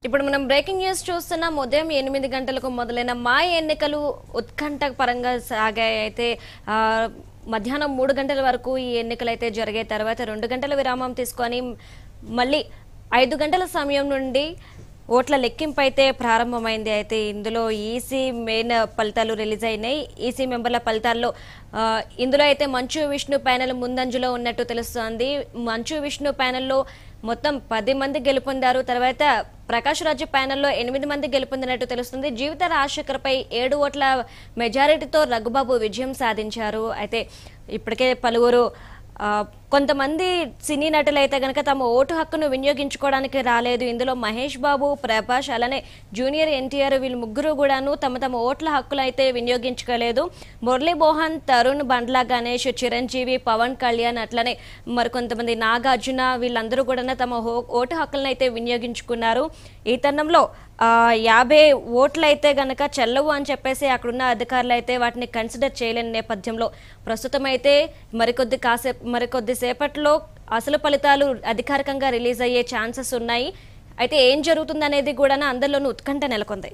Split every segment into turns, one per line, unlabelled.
ఇప్పుడు మనం breaking news చూస్తున్నాం ఉదయం ఎనిమిది గంటలకు మొదలైన మా ఎన్నికలు ఉత్కంఠ పరంగా సాగాయి అయితే ఆ, మధ్యాహ్నం మూడు గంటల వరకు ఈ ఎన్నికలు అయితే జరిగాయి తర్వాత రెండు గంటల విరామం తీసుకొని మళ్ళీ ఐదు గంటల సమయం నుండి ఓట్ల లెక్కింపు అయితే ప్రారంభమైంది అయితే ఇందులో ఈసీ మెయిన్ ఫలితాలు రిలీజ్ అయినాయి ఈసీ మెంబర్ల ఫలితాల్లో ఆ, ఇందులో అయితే మంచు విష్ణు ప్యానెల్ ముందంజలో ఉన్నట్టు తెలుస్తోంది మంచు విష్ణు ప్యానెల్లో మొత్తం పది మంది గెలుపొందారు తర్వాత ప్రకాష్ రాజు ప్యానెల్లో ఎనిమిది మంది గెలుపొందినట్టు తెలుస్తుంది జీవిత రాజశేఖర్పై ఏడు ఓట్ల మెజారిటీతో రఘుబాబు విజయం సాధించారు అయితే ఇప్పటికే పలువురు ఆ, కొంతమంది సినీ నటులు అయితే గనక తమ ఓటు హక్కును వినియోగించుకోవడానికి రాలేదు ఇందులో మహేష్ బాబు ప్రభాస్ అలానే జూనియర్ ఎన్టీఆర్ వీళ్ళు ముగ్గురు కూడాను తమ తమ ఓట్ల హక్కులు అయితే వినియోగించుకోలేదు మురళీ మోహన్ తరుణ్ బండ్లా గణేష్ చిరంజీవి పవన్ కళ్యాణ్ అట్లనే మరికొంతమంది నాగార్జున వీళ్ళందరూ కూడా తమ హో- ఓటు హక్కులను అయితే వినియోగించుకున్నారు ఈ తరుణంలో ఆ, యాభై ఓట్లు అయితే గనక చెల్లవు అని చెప్పేసి అక్కడున్న అధికారులు అయితే వాటిని కన్సిడర్ చేయలేని నేపథ్యంలో ప్రస్తుతం అయితే మరికొద్ది కాసే మరికొద్ది సేపట్లో అసలు ఫలితాలు అధికారికంగా రిలీజ్ అయ్యే ఛాన్సెస్ ఉన్నాయి అయితే ఏం జరుగుతుందనేది కూడా అందరిలోనూ ఉత్కంఠ నెలకొంది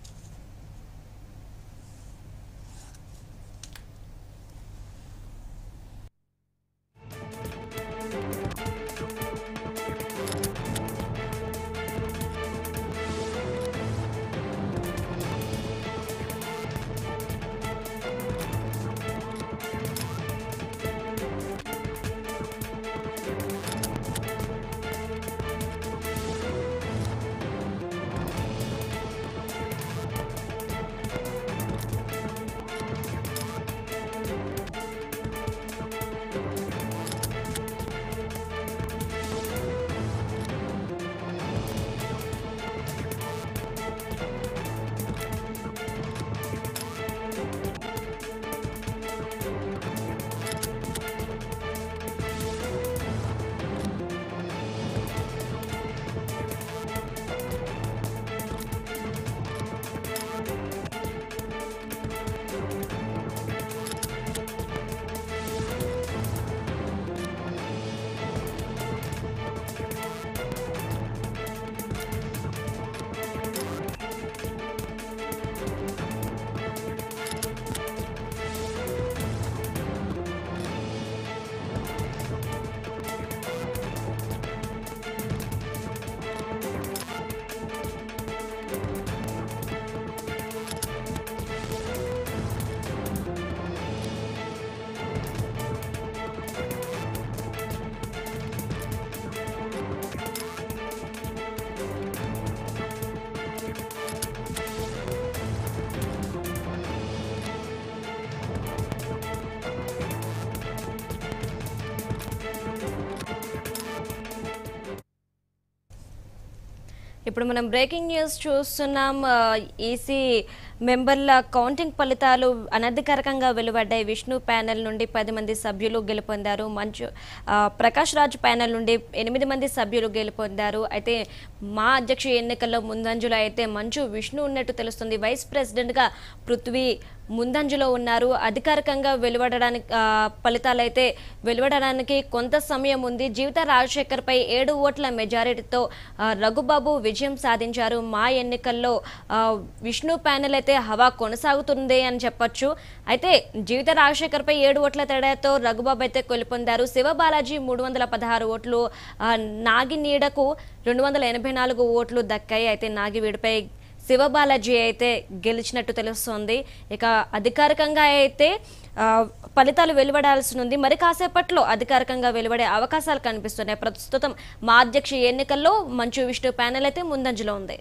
ఇప్పుడు మనం బ్రేకింగ్ న్యూస్ చూస్తున్నాం ఆ, ఈసీ మెంబర్ల కౌంటింగ్ ఫలితాలు అనధికారికంగా వెలువడ్డాయి విష్ణు ప్యానెల్ నుండి పది మంది సభ్యులు గెలుపొందారు మంచు ఆ, ప్రకాష్ రాజ్ ప్యానెల్ నుండి ఎనిమిది మంది సభ్యులు గెలుపొందారు అయితే మా అధ్యక్ష ఎన్నికల్లో ముందంజలో అయితే మంచు విష్ణు ఉన్నట్టు తెలుస్తుంది వైస్ ప్రెసిడెంట్గా పృథ్వీ ముందంజలో ఉన్నారు అధికారికంగా వెలువడడానికి ఆ, ఫలితాలు అయితే వెలువడడానికి కొంత సమయం ఉంది జీవిత రాజశేఖర్ పై ఏడు ఓట్ల మెజారిటీతో ఆ, రఘుబాబు విజయం సాధించారు మా ఎన్నికల్లో ఆ, విష్ణు ప్యానెల్ అయితే హవా కొనసాగుతుంది అని చెప్పొచ్చు అయితే జీవిత రాజశేఖర్ పై ఏడు ఓట్ల తేడాతో రఘుబాబు అయితే కొలుపొందారు శివబాలాజీ మూడు వందల పదహారు ఓట్లు ఆ, నాగి నీడకు రెండు వందల ఎనభై నాలుగు ఓట్లు దక్కాయి అయితే నాగివీడిపై శివబాలాజీ అయితే గెలిచినట్టు తెలుస్తోంది ఇక అధికారికంగా అయితే ఆ, ఫలితాలు వెలువడాల్సి ఉంది మరి కాసేపట్లో అధికారికంగా వెలువడే అవకాశాలు కనిపిస్తున్నాయి ప్రస్తుతం మా అధ్యక్ష ఎన్నికల్లో మంచు విష్ణు ప్యానెల్ అయితే ముందంజలో ఉంది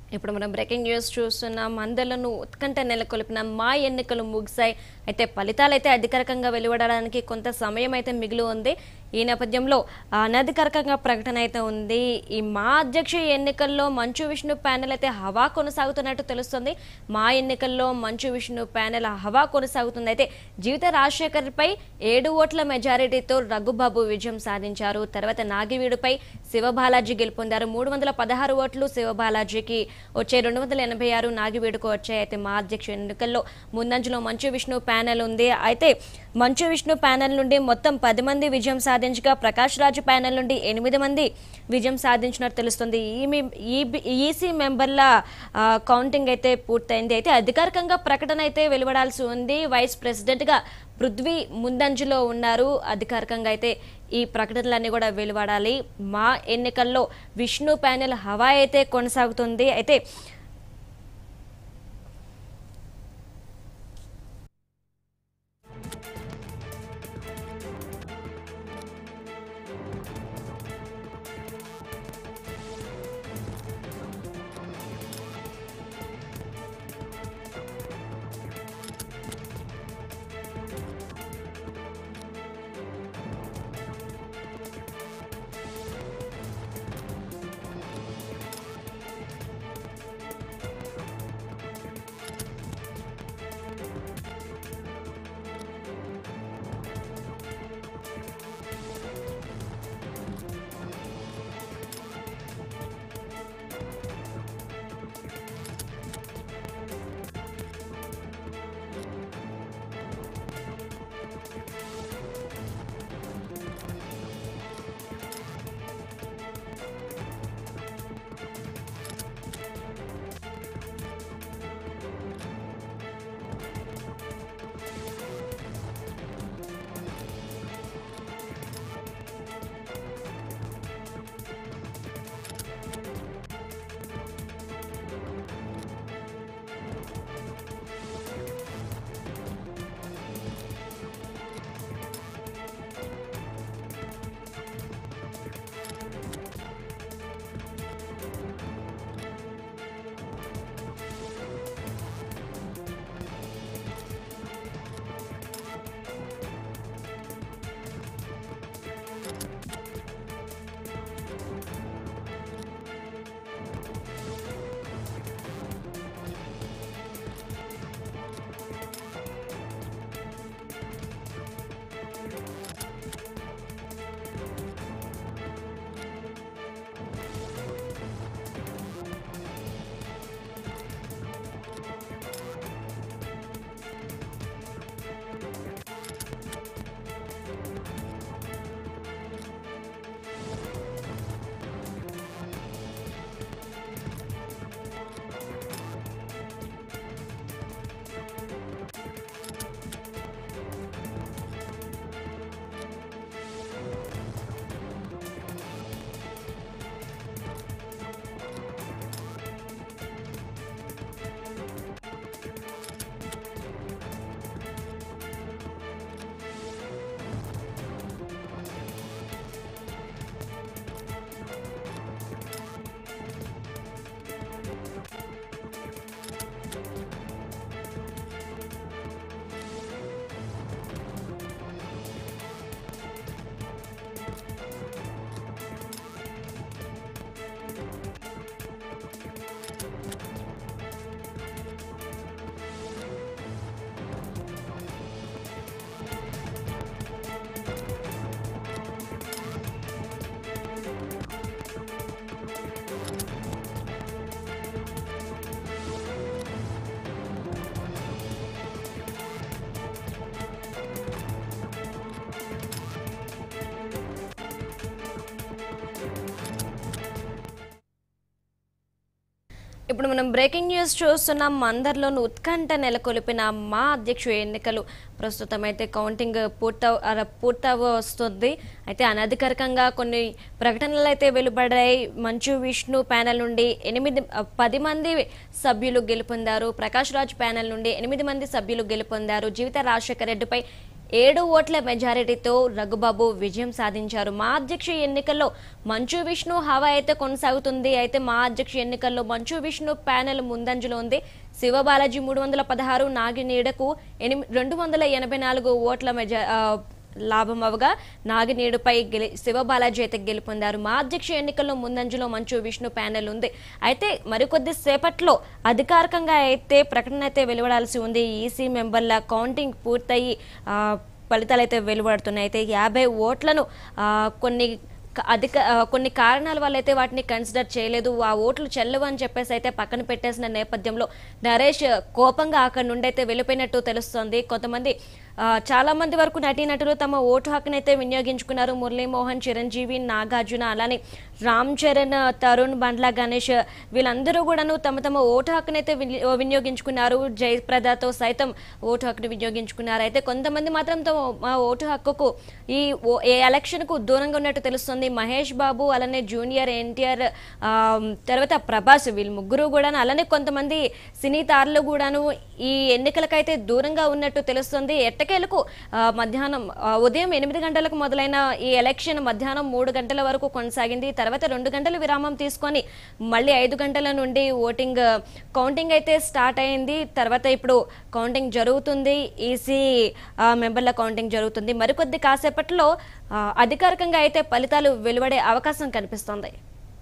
ఇప్పుడు మనం బ్రేకింగ్ న్యూస్ చూస్తున్నాం అందరిలోనూ ఉత్కంఠ నెలకొల్పిన మా ఎన్నికలు ముగిశాయి అయితే ఫలితాలు అయితే అధికారికంగా వెలువడడానికి కొంత సమయం అయితే మిగిలి ఉంది ఈ నేపథ్యంలో అనధికారికంగా ప్రకటన అయితే ఉంది ఈ మా అధ్యక్ష ఎన్నికల్లో మంచు విష్ణు ప్యానెల్ అయితే హవా కొనసాగుతున్నట్టు తెలుస్తుంది మా ఎన్నికల్లో మంచు విష్ణు ప్యానెల్ హవా కొనసాగుతుంది అయితే జీవిత రాజశేఖర్పై ఏడు ఓట్ల మెజారిటీతో రఘుబాబు విజయం సాధించారు తర్వాత నాగివీడుపై శివబాలాజీ గెలుపొందారు మూడు వందల పదహారు ఓట్లు శివబాలాజీకి వచ్చే రెండు వందల ఎనభై ఆరు నాగివీడుకు వచ్చాయి అయితే మా అధ్యక్ష ఎన్నికల్లో ముందంజలో మంచు విష్ణు ప్యానెల్ ఉంది అయితే మంచు విష్ణు ప్యానెల్ నుండి మొత్తం పది మంది విజయం సాధించగా ప్రకాష్ రాజు ప్యానెల్ నుండి ఎనిమిది మంది విజయం సాధించినట్టు తెలుస్తుంది ఈమె ఈసీ మెంబర్ల ఆ, కౌంటింగ్ అయితే పూర్తయింది అయితే అధికారికంగా ప్రకటన అయితే వెలువడాల్సి ఉంది వైస్ ప్రెసిడెంట్గా పృథ్వీ ముందంజలో ఉన్నారు అధికారికంగా అయితే ఈ ప్రకటనలన్నీ కూడా వెలువడాలి మా ఎన్నికల్లో విష్ణు ప్యానెల్ హవా అయితే కొనసాగుతుంది అయితే ఇప్పుడు మనం బ్రేకింగ్ న్యూస్ చూస్తున్నాం అందరిలోనూ ఉత్కంఠ నెలకొల్పిన మా అధ్యక్షుడు ఎన్నికలు ప్రస్తుతం అయితే కౌంటింగ్ పూర్త అర- పూర్తవ వస్తుంది అయితే అనధికారికంగా కొన్ని ప్రకటనలు అయితే వెలువడాయి మంచు విష్ణు ప్యానెల్ నుండి ఎనిమిది ఆ, పది మంది సభ్యులు గెలుపొందారు ప్రకాష్ రాజ్ ప్యానెల్ నుండి ఎనిమిది మంది సభ్యులు గెలుపొందారు జీవిత రాజశేఖర రెడ్డిపై ఏడు ఓట్ల మెజారిటీతో రఘుబాబు విజయం సాధించారు మా అధ్యక్ష ఎన్నికల్లో మంచు విష్ణు హవా అయితే కొనసాగుతుంది అయితే మా అధ్యక్ష ఎన్నికల్లో మంచు విష్ణు ప్యానెల్ ముందంజలో ఉంది శివబాలాజీ మూడు వందల పదహారు నాగినీడకు ఎనిమి రెండు వందల ఎనభై నాలుగు ఓట్ల మెజా ఆ, లాభం అవగా నాగినేడుపై గెలి శివబాలాజీ అయితే గెలుపొందారు మా అధ్యక్ష ఎన్నికల్లో ముందంజలో మంచు విష్ణు ప్యానెల్ ఉంది అయితే మరికొద్ది సేపట్లో అధికారికంగా అయితే ప్రకటన అయితే వెలువడాల్సి ఉంది ఈసీ మెంబర్ల కౌంటింగ్ పూర్తయి ఆ, ఫలితాలు అయితే వెలువడుతున్నాయి అయితే యాభై ఓట్లను ఆ, కొన్ని క- అధిక ఆ, కొన్ని కారణాల వల్ల అయితే వాటిని కన్సిడర్ చేయలేదు ఆ ఓట్లు చెల్లవు అని చెప్పేసి అయితే పక్కన పెట్టేసిన నేపథ్యంలో నరేష్ కోపంగా అక్కడ నుండి అయితే వెళ్ళిపోయినట్టు తెలుస్తోంది కొంతమంది ఆ, చాలా మంది వరకు నటీనటులు తమ ఓటు హక్కునైతే వినియోగించుకున్నారు మురళీమోహన్ చిరంజీవి నాగార్జున అలానే రామ్ చరణ్ తరుణ్ బండ్ల గణేష్ వీళ్ళందరూ కూడాను తమ తమ ఓటు హక్కునైతే విని- వినియోగించుకున్నారు జయప్రదతో సైతం ఓటు హక్కును వినియోగించుకున్నారు అయితే కొంతమంది మాత్రం తమ మా ఓటు హక్కుకు ఈ ఓ- ఏ ఎలక్షన్కు దూరంగా ఉన్నట్టు తెలుస్తుంది మహేష్ బాబు అలానే జూనియర్ ఎన్టీఆర్ ఆ, తర్వాత ప్రభాస్ వీళ్ళు ముగ్గురు కూడా అలానే కొంతమంది సినీ తారలు కూడాను ఈ ఎన్నికలకైతే దూరంగా ఉన్నట్టు తెలుస్తుంది ఎట్టకేలకు ఆ, మధ్యాహ్నం ఆ, ఉదయం ఎనిమిది గంటలకు మొదలైన ఈ ఎలక్షన్ మధ్యాహ్నం మూడు గంటల వరకు కొనసాగింది తర్వాత రెండు గంటల విరామం తీసుకొని మళ్ళీ ఐదు గంటల నుండి ఓటింగ్ ఆ, కౌంటింగ్ అయితే స్టార్ట్ అయింది తర్వాత ఇప్పుడు కౌంటింగ్ జరుగుతుంది ఈసీ ఆ, మెంబర్ల కౌంటింగ్ జరుగుతుంది మరికొద్ది కాసేపట్లో ఆ, అధికారికంగా అయితే ఫలితాలు వెలువడే అవకాశం కనిపిస్తోంది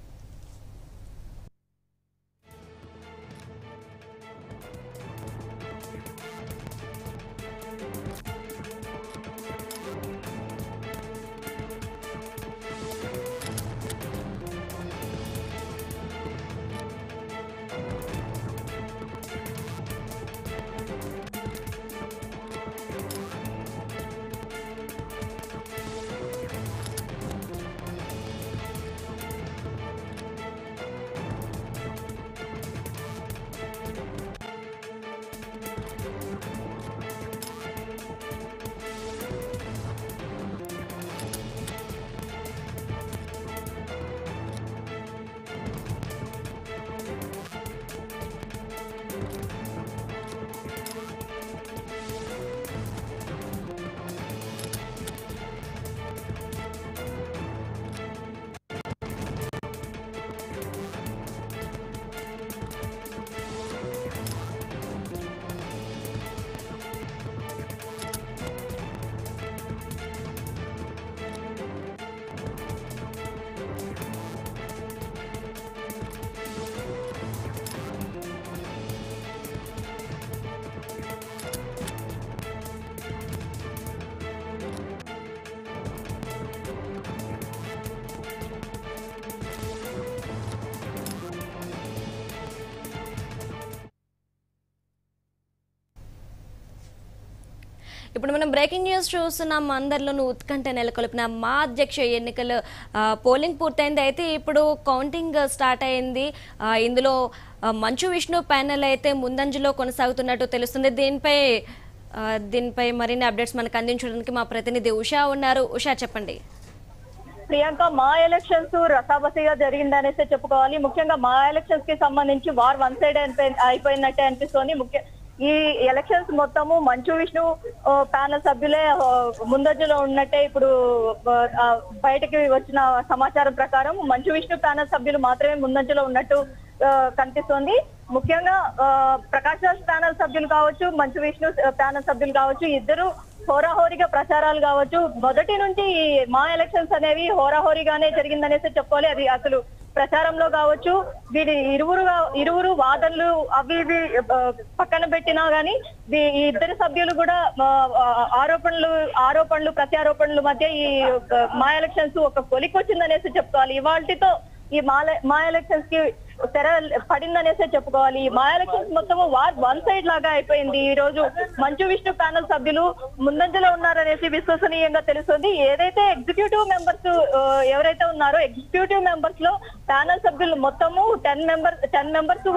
ఇప్పుడు మనం బ్రేకింగ్ న్యూస్ చూస్తున్నాం అందరిలోనూ ఉత్కంఠ నెలకొల్పిన మా అధ్యక్ష ఎన్నికలు ఆ, పోలింగ్ పూర్తయింది అయితే ఇప్పుడు కౌంటింగ్ స్టార్ట్ అయింది ఆ, ఇందులో ఆ, మంచు విష్ణు ప్యానెల్ అయితే ముందంజలో కొనసాగుతున్నట్టు తెలుస్తుంది దీనిపై ఆ, దీనిపై మరిన్ని అప్డేట్స్ మనకు అందించడానికి మా ప్రతినిధి ఉషా ఉన్నారు ఉషా చెప్పండి
ప్రియాంక మా ఎలక్షన్స్ రసాబసిగా జరిగిందనేసి చెప్పుకోవాలి ముఖ్యంగా మా ఎలక్షన్స్ కి సంబంధించి వార్ వన్ సైడ్ అయిపోయినట్టే అనిపిస్తోంది ముఖ్య ఈ ఎలక్షన్స్ మొత్తము మంచు విష్ణు ఆ, ప్యానల్ సభ్యులే ఆ, ముందంజలో ఉన్నట్టే ఇప్పుడు ఆ, బయటకి వచ్చిన సమాచారం ప్రకారం మంచు విష్ణు ప్యానల్ సభ్యులు మాత్రమే ముందంజలో ఉన్నట్టు ఆ, కనిపిస్తోంది ముఖ్యంగా ఆ, ప్రకాష్ రాజ్ ప్యానల్ సభ్యులు కావచ్చు మంచు విష్ణు ప్యానల్ సభ్యులు కావచ్చు ఇద్దరు హోరాహోరీగా ప్రచారాలు కావచ్చు మొదటి నుంచి ఈ మా ఎలక్షన్స్ అనేవి హోరాహోరీగానే జరిగిందనేసి చెప్పుకోవాలి అది అసలు ప్రచారంలో కావచ్చు వీరి ఇరువురు ఇరువురు వాదనలు అవి ఇవి ఆ, పక్కన పెట్టినా గానీ వీ- ఈ ఇద్దరు సభ్యులు కూడా ఆ, ఆ, ఆరోపణలు ఆరోపణలు ప్రత్యారోపణల మధ్య ఈ ఆ, మా ఎలక్షన్స్ ఒక కొలికి వచ్చిందనేసి చెప్పుకోవాలి ఇవాళతో ఈ మా మా ఎలక్షన్స్ కి తెర పడిందనేసే చెప్పుకోవాలి ఈ మా ఎలక్షన్స్ మొత్తం వార్ వన్ సైడ్ లాగా అయిపోయింది ఈ రోజు మంచు విష్ణు ప్యానల్ సభ్యులు ముందంజలో ఉన్నారనేసి విశ్వసనీయంగా తెలుస్తుంది ఏదైతే ఎగ్జిక్యూటివ్ మెంబర్స్ ఎవరైతే ఉన్నారో ఎగ్జిక్యూటివ్ మెంబర్స్ లో ప్యానల్ సభ్యులు మొత్తము టెన్ మెంబర్స్ టెన్ మెంబర్స్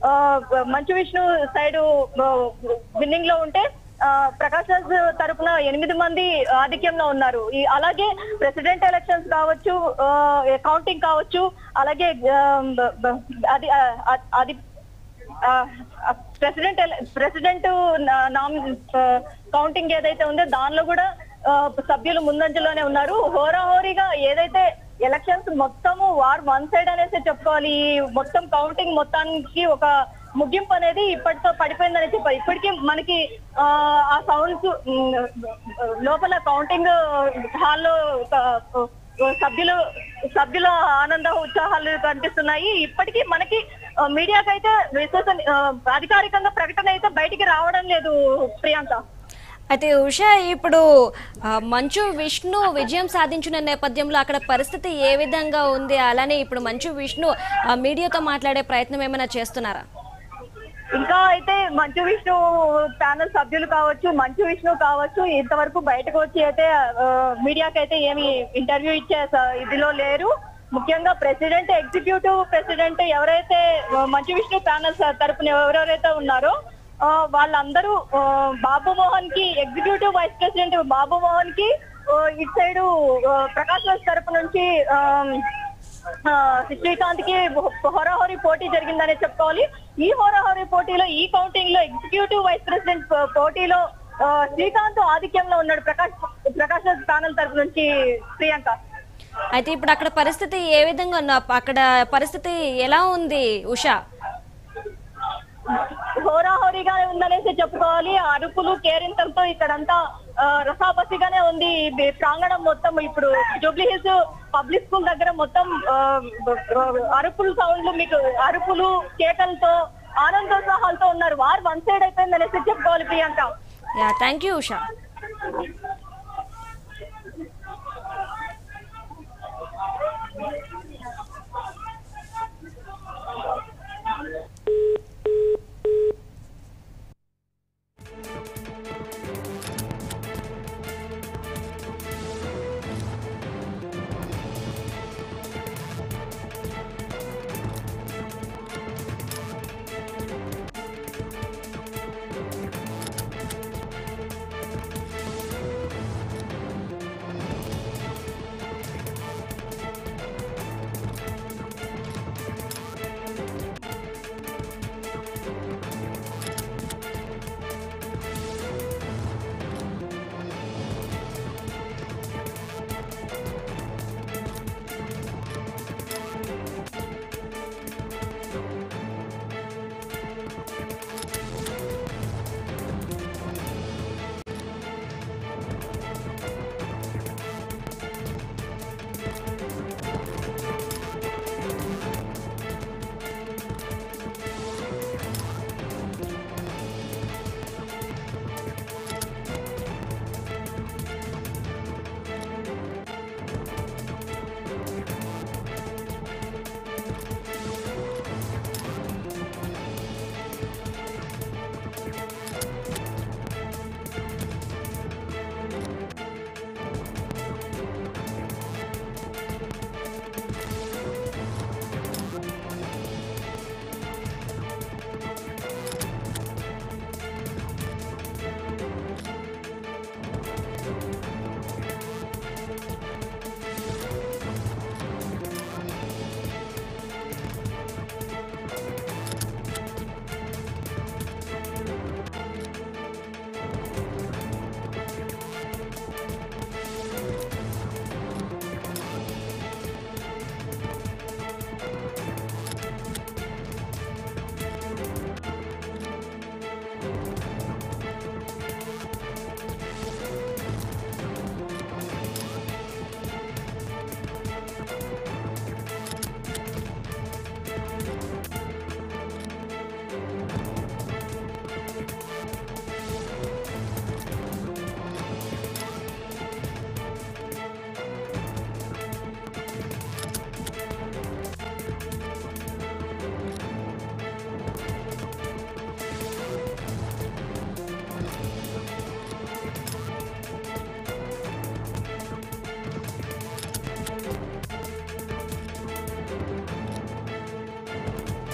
మంచు విష్ణు సైడ్ విన్నింగ్ లో ఉంటే ఆ, ప్రకాష్ రాజ్ తరపున ఎనిమిది మంది ఆధిక్యంలో ఉన్నారు ఈ అలాగే ప్రెసిడెంట్ ఎలక్షన్స్ కావచ్చు కౌంటింగ్ కావచ్చు అలాగే ఆ, బ- బ- అది ఆ, అది ప్రెసిడెంట్ ప్రెసిడెంట్ కౌంటింగ్ ఏదైతే ఉందో దానిలో కూడా ఆ, సభ్యులు ముందంజలోనే ఉన్నారు హోరాహోరీగా ఏదైతే ఎలక్షన్స్ మొత్తము వార్ వన్ సైడ్ అనేసి చెప్పుకోవాలి ఈ మొత్తం కౌంటింగ్ మొత్తానికి ఒక ముగింపు అనేది ఇప్పటితో పడిపోయిందని చెప్పాలి ఇప్పటికీ మనకి ఆ, ఆ సౌండ్స్ లోపల కౌంటింగ్ హాల్లో ఒక సభ్యులు సభ్యుల ఆనంద ఉత్సాహాలు కనిపిస్తున్నాయి ఇప్పటికీ మనకి ఆ, మీడియాకైతే విశ్వసని ఆ, అధికారికంగా ప్రకటన అయితే బయటికి రావడం లేదు ప్రియాంక
అయితే ఉషా ఇప్పుడు ఆ, మంచు విష్ణు విజయం సాధించిన నేపథ్యంలో అక్కడ పరిస్థితి ఏ విధంగా ఉంది అలానే ఇప్పుడు మంచు విష్ణు ఆ, మీడియాతో మాట్లాడే ప్రయత్నం ఏమైనా చేస్తున్నారా
ఇంకా అయితే మంచు విష్ణు ప్యానల్ సభ్యులు కావచ్చు మంచు విష్ణు కావచ్చు ఇంతవరకు బయటకు వచ్చి అయితే ఆ, మీడియాకి అయితే ఏమి ఇంటర్వ్యూ ఇచ్చే స- ఇదిలో లేరు ముఖ్యంగా ప్రెసిడెంట్ ఎగ్జిక్యూటివ్ ప్రెసిడెంట్ ఎవరైతే ఆ, మంచు విష్ణు ప్యానల్ తరపున ఎవరెవరైతే ఉన్నారో ఆ, వాళ్ళందరూ ఆ, బాబు మోహన్ కి executive vice president Babu Mohan కి ఆ, ఇటు సైడు ఆ, ప్రకాష్ రాజ్ తరపు నుంచి ఆ, ఆ, శ్రీకాంత్ కి హోరాహోరీ పోటీ జరిగిందనే చెప్పుకోవాలి ఈ హోరాహోరీ పోటీలో ఈ కౌంటింగ్ లో ఎగ్జిక్యూటివ్ వైస్ ప్రెసిడెంట్ పో- పోటీలో ఆ, శ్రీకాంత్ ఆధిక్యంలో ఉన్నాడు ప్రకాష్ ప్రకాష్ రాజ్ ప్యానల్ తరపు నుంచి ప్రియాంక
అయితే ఇప్పుడు అక్కడ పరిస్థితి ఏ విధంగా ఉన్న అక్కడ పరిస్థితి ఎలా ఉంది ఉషా
హోరాహోరీగానే ఉందనేసి చెప్పుకోవాలి అరుపులు కేరింతలతో ఇక్కడంతా ఆ, రసాబసిగానే ఉంది ఈ ప్రాంగణం మొత్తం ఇప్పుడు జూబ్లీ హిల్స్ పబ్లిక్ స్కూల్ దగ్గర మొత్తం ఆ, అరుపులు సౌండ్లు మీకు అరుపులు కేకలతో ఆనందోత్సాహాలతో ఉన్నారు వారు వన్ సైడ్ అయిపోయిందనేసి చెప్పుకోవాలి Priyanka
yeah thank you Usha